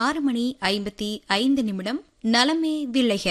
ஆறு மணி ஐம்பத்தி ஐந்து நிமிடம் நலமே விளைக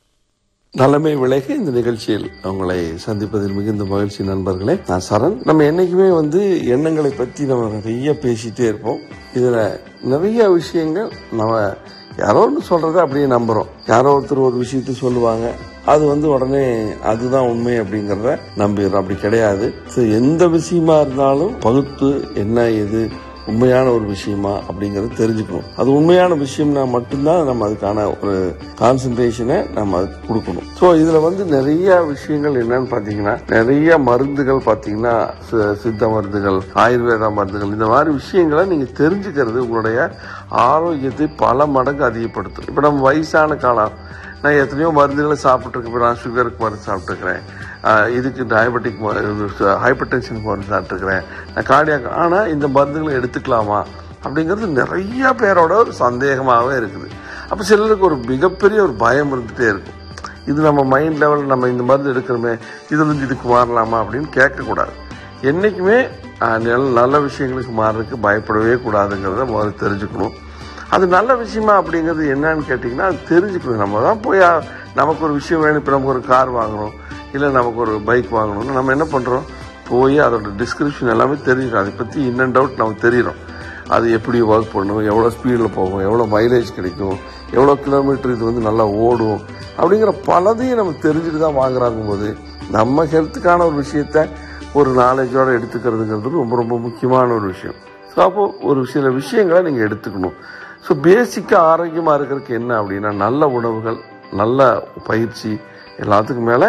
நலமே விளைக இந்த நிகழ்ச்சியில் உங்களை சந்திப்பதில் மிகுந்த மகிழ்ச்சி நண்பர்களே நான் சரண் நம்ம என்னைக்குமே வந்து எண்ணங்களை பத்தி நம்ம நிறைய பேசிட்டே இருப்போம் இதுல நிறைய விஷயங்கள் நம்ம யாரோ ஒன்று சொல்றதை அப்படியே நம்புறோம் யாரோ ஒருத்தர் ஒரு விஷயத்தை சொல்லுவாங்க அது வந்து உடனே அதுதான் உண்மை அப்படிங்கறத நம்பிடுறோம் அப்படி கிடையாது So, எந்த விஷயமா இருந்தாலும் பகுத்து என்ன எது உண்மையான ஒரு விஷயமா அப்படிங்கறது தெரிஞ்சுக்கணும் அது உண்மையான விஷயம்னா மட்டும்தான் நம்ம அதுக்கான ஒரு கான்சென்ட்ரேஷனை நம்ம அதுக்கு கொடுக்கணும் ஸோ இதுல வந்து நிறைய விஷயங்கள் என்னன்னு பாத்தீங்கன்னா நிறைய மருந்துகள் பாத்தீங்கன்னா சி- சித்த மருந்துகள் ஆயுர்வேத மருந்துகள் இந்த மாதிரி விஷயங்களை நீங்க தெரிஞ்சுக்கிறது உங்களுடைய ஆரோக்கியத்தை பல மடங்கு அதிகப்படுத்தும் இப்ப நம்ம வயசான காலம் நான் எத்தனையோ மருந்துகளை சாப்பிட்டுருக்கேன் இப்ப நான் சுகருக்கு மருந்து சாப்பிட்டுருக்கிறேன் ஆஹ் இதுக்கு டயபெட்டிக் ஹைப்பர் டென்ஷனுக்கு மருந்து சாப்பிட்டுருக்கிறேன் நான் கார்டியாக் ஆனால் இந்த மருந்துகளை எடுத்துக்கலாமா அப்படிங்கிறது நிறைய பேரோட ஒரு சந்தேகமாகவே இருக்குது அப்போ சிலருக்கு ஒரு மிகப்பெரிய ஒரு பயம் இருந்துகிட்டே இருக்கும் இது நம்ம மைண்ட் லெவலில் நம்ம இந்த மருந்து எடுக்கிறோமே இதுலேருந்து இதுக்கு மாறலாமா அப்படின்னு கேட்கக்கூடாது என்றைக்குமே ஆஹ், நல்ல நல்ல விஷயங்களுக்கு மாறுறதுக்கு பயப்படவே கூடாதுங்கிறத முதல்ல தெரிஞ்சுக்கணும் அது நல்ல விஷயமா அப்படிங்கிறது என்னன்னு கேட்டிங்கன்னா அது தெரிஞ்சுக்கணும் நம்ம தான் போய் ஆ, நமக்கு ஒரு விஷயம் வேணும் இப்போ நமக்கு ஒரு கார் வாங்கணும் இல்லை நமக்கு ஒரு பைக் வாங்கணும்னு நம்ம என்ன பண்ணுறோம் போய் அதோட டிஸ்கிரிப்ஷன் எல்லாமே தெரிஞ்சுக்கணும் அதை பற்றி இன் அண்ட் அவுட் நமக்கு தெரியும் அது எப்படி ஒர்க் பண்ணும் எவ்வளோ ஸ்பீடில் போகும் எவ்வளோ மைலேஜ் கிடைக்கும் எவ்வளோ கிலோமீட்டர் இது வந்து நல்லா ஓடும் அப்படிங்கிற பலதையும் நம்ம தெரிஞ்சுட்டு தான் வாங்குறாங்க போது நம்ம ஹெல்த்துக்கான ஒரு விஷயத்த ஒரு நாலேஜோட எடுத்துக்கிறதுங்கிறது ரொம்ப ரொம்ப முக்கியமான ஒரு விஷயம் ஸோ அப்போ ஒரு சில விஷயங்களை நீங்கள் எடுத்துக்கணும் ஸோ பேசிக்காக ஆரோக்கியமாக இருக்கிறதுக்கு என்ன அப்படின்னா நல்ல உணவுகள் நல்ல பயிற்சி எல்லாத்துக்கும் மேலே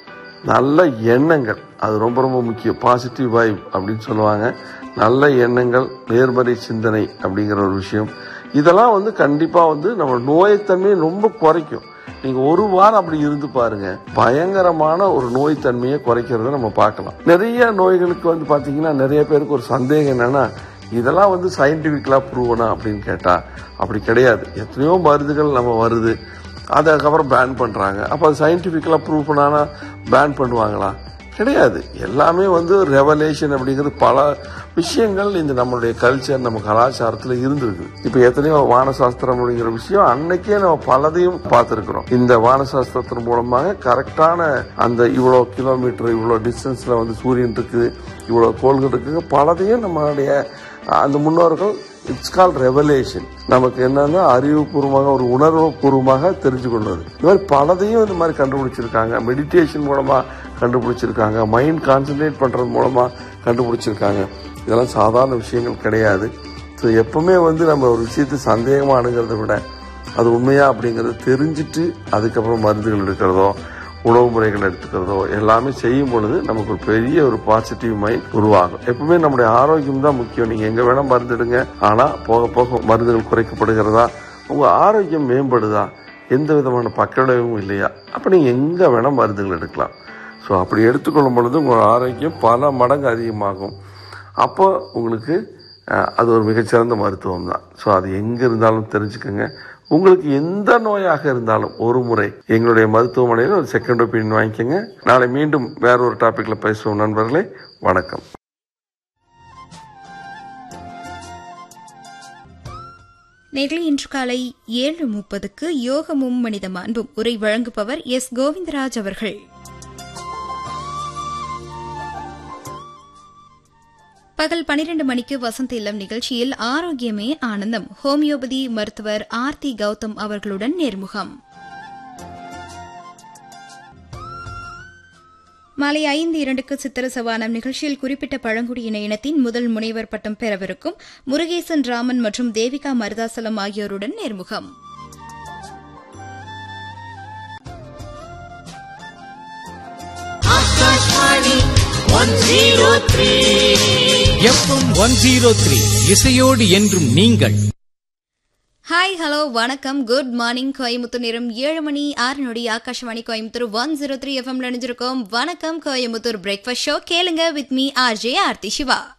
நல்ல எண்ணங்கள் அது ரொம்ப ரொம்ப முக்கியம் பாசிட்டிவ் வைப் அப்படின்னு சொல்லுவாங்க நல்ல எண்ணங்கள் நேர்மறை சிந்தனை அப்படிங்கிற ஒரு விஷயம் இதெல்லாம் வந்து கண்டிப்பா வந்து நம்ம நோயத்தன்மையை ரொம்ப குறைக்கும் நீங்க ஒரு வாரம் அப்படி இருந்து பாருங்க பயங்கரமான ஒரு நோய் தன்மையை குறைக்கிறத நம்ம பார்க்கலாம் நிறைய நோய்களுக்கு வந்து பாத்தீங்கன்னா நிறைய பேருக்கு ஒரு சந்தேகம் என்னன்னா இதெல்லாம் வந்து சயின்டிபிக்கலா ப்ரூவனா அப்படின்னு கேட்டா அப்படி கிடையாது எத்தனையோ மருந்துகள் நம்ம வருது அதுக்கப்புறம் பேன் பண்றாங்க அப்போ அது சயின்டிபிக்கலா ப்ரூவ் பண்ணானா பேன் பண்ணுவாங்களா கிடையாது எல்லாமே வந்து ரெவலேஷன் அப்படிங்கிறது பல விஷயங்கள் இந்த நம்மளுடைய கல்ச்சர் நம்ம கலாச்சாரத்துல இருந்திருக்கு இப்போ எத்தனையோ வானசாஸ்திரம் அப்படிங்கிற விஷயம் அன்னைக்கே நம்ம பலதையும் பார்த்துருக்கிறோம் இந்த வானசாஸ்திரத்தின் மூலமாக கரெக்டான அந்த இவ்வளோ கிலோமீட்டர் இவ்வளோ டிஸ்டன்ஸ்ல வந்து சூரியன் இருக்குது இவ்வளோ கோள்கள் இருக்குங்க பலதையும் நம்மளுடைய அந்த முன்னோர்கள் இட்ஸ் கால் ரெவலேஷன் நமக்கு என்னன்னா அறிவுபூர்வமாக ஒரு உணர்வு பூர்வமாக தெரிஞ்சு கொள்வது இந்த மாதிரி பலதையும் இந்த மாதிரி கண்டுபிடிச்சிருக்காங்க மெடிடேஷன் மூலமா கண்டுபிடிச்சிருக்காங்க மைண்ட் கான்சென்ட்ரேட் பண்றது மூலமா கண்டுபிடிச்சிருக்காங்க இதெல்லாம் சாதாரண விஷயங்கள் கிடையாது ஸோ எப்பவுமே வந்து நம்ம ஒரு விஷயத்தை சந்தேகமா அணுகிறத விட அது உண்மையா அப்படிங்கறத தெரிஞ்சுட்டு அதுக்கப்புறம் மருந்துகள் எடுக்கிறதோ உணவு முறைகள் எடுத்துக்கிறதோ எல்லாமே செய்யும் பொழுது நமக்கு ஒரு பெரிய ஒரு பாசிட்டிவ் மைண்ட் உருவாகும் எப்பவுமே நம்முடைய ஆரோக்கியம் தான் முக்கியம் நீங்க எங்க வேணா மருந்துடுங்க ஆனா போக போக மருந்துகள் குறைக்கப்படுகிறதா உங்க ஆரோக்கியம் மேம்படுதா எந்த விதமான பக்கவிளைவும் இல்லையா அப்ப நீங்க எங்க வேணா மருந்துகள் எடுக்கலாம் ஸோ அப்படி எடுத்துக்கொள்ளும் பொழுது உங்க ஆரோக்கியம் பல மடங்கு அதிகமாகும் அப்போ உங்களுக்கு அஹ், அது ஒரு மிகச்சிறந்த மருத்துவம் தான் ஸோ அது எங்க இருந்தாலும் தெரிஞ்சுக்கோங்க உங்களுக்கு எந்த நோயாக இருந்தாலும் ஒரு முறை எங்களுடைய மருத்துவமனையில் ஒரு செகண்ட் ஒப்பீனியன் வாங்கிக்கோங்க நாளை மீண்டும் வேற ஒரு டாபிக்ல பேசுவோம் நண்பர்களே வணக்கம் நேரில் இன்று காலை ஏழு முப்பதுக்கு யோகமும் மனித மாண்பும் உரை வழங்குபவர் எஸ் கோவிந்தராஜ் அவர்கள் பகல் பனிரெண்டு மணிக்கு வசந்த இல்லம் நிகழ்ச்சியில் ஆரோக்கியமே ஆனந்தம் ஹோமியோபதி மருத்துவர் ஆர்த்தி கௌதம் அவர்களுடன் நேர்முகம் மாலை ஐந்து இரண்டுக்கு சித்திர சவானம் நிகழ்ச்சியில் குறிப்பிட்ட பழங்குடியின இனத்தின் முதல் முனைவர் பட்டம் பெறவிருக்கும் முருகேசன் ராமன் மற்றும் தேவிகா மருதாசலம் ஆகியோருடன் நேர்முகம் எஃப்எம் ஒன் ஜீரோ த்ரீ இசையோடு என்றும் நீங்கள் ஹாய் ஹலோ வணக்கம் குட் மார்னிங் கோயமுத்தூர் நேரம் ஏழு மணி ஆறு நொடி Akashvani Coimbatore one zero three FM நினைஞ்சிருக்கோம் வணக்கம் கோயமுத்தூர் பிரேக்ஃபாஸ்ட் ஷோ கேளுங்க with me RJ Aarthi Siva